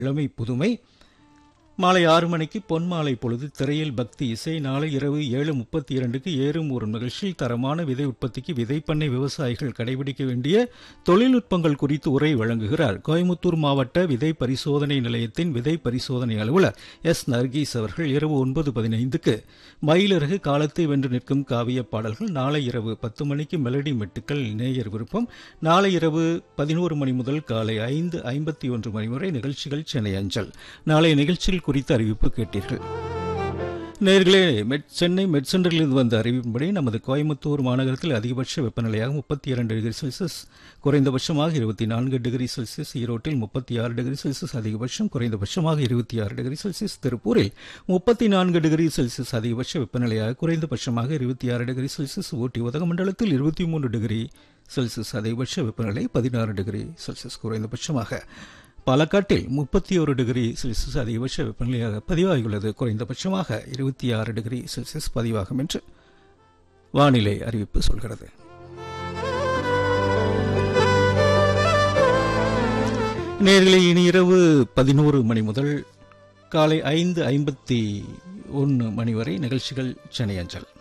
இளமை புதுமை மாலை ஆறு மணிக்கு பொன்மாலை பொழுது திரையில் பக்தி இசை நாளை இரவு ஏழு முப்பத்தி இரண்டுக்கு ஏறும் ஒரு நிகழ்ச்சியில் தரமான விதை உற்பத்திக்கு விதைப்பண்ணை விவசாயிகள் கடைபிடிக்க வேண்டிய தொழில்நுட்பங்கள் குறித்து உரை வழங்குகிறார் கோயமுத்தூர் மாவட்ட விதை பரிசோதனை நிலையத்தின் விதை பரிசோதனை அலுவலர் எஸ் நர்கீஸ் அவர்கள் இரவு ஒன்பது பதினைந்துக்கு மயிலிறகு காலத்தை வென்று நிற்கும் காவிய பாடல்கள் நாளை இரவு பத்து மணிக்கு மெலடி மெட்டுக்கள் நேயர் விருப்பம் நாளை இரவு பதினோரு மணி முதல் காலை ஐந்து ஐம்பத்தி ஒன்று மணி வரை நிகழ்ச்சிகள் சென்னை அஞ்சல் நாளைய நிகழ்ச்சிகள் குறித்த அறிவிப்பு கேட்டீர்கள் நேர்களே மெட் சென்னை மெட் சென்டரிலிருந்து வந்த அறிவிப்பின்படி நமது கோயம்புத்தூர் மாநகரத்தில் அதிகபட்ச வெப்பநிலையாக முப்பத்தி இரண்டு டிகிரி செல்சியஸ் குறைந்தபட்சமாக இருபத்தி நான்கு டிகிரி செல்சியஸ் ஈரோட்டில் முப்பத்தி ஆறு டிகிரி செல்சியஸ் அதிகபட்சம் குறைந்தபட்சமாக இருபத்தி ஆறு டிகிரி செல்சியஸ் திருப்பூரில் முப்பத்தி நான்கு டிகிரி செல்சியஸ் அதிகபட்ச வெப்பநிலையாக குறைந்தபட்சமாக இருபத்தி ஆறு டிகிரி செல்சியஸ் ஊட்டி உதகமண்டலத்தில் இருபத்தி மூன்று டிகிரி செல்சியஸ் அதிகபட்ச வெப்பநிலை பதினாறு டிகிரி செல்சியஸ் குறைந்தபட்சமாக பாலக்காட்டில் முப்பத்தி ஒரு டிகிரி செல்சியஸ் அதிகபட்ச வெப்பநிலையாக பதிவாகியுள்ளது குறைந்தபட்சமாக இருபத்தி ஆறு டிகிரி செல்சியஸ் பதிவாகும் என்று வானிலை அறிவிப்பு சொல்கிறது நேர்களை இனி இரவு பதினோரு மணி முதல் காலை ஐந்து ஐம்பத்தி ஒன்று மணி வரை நிகழ்ச்சிகள் சென்னை அஞ்சல்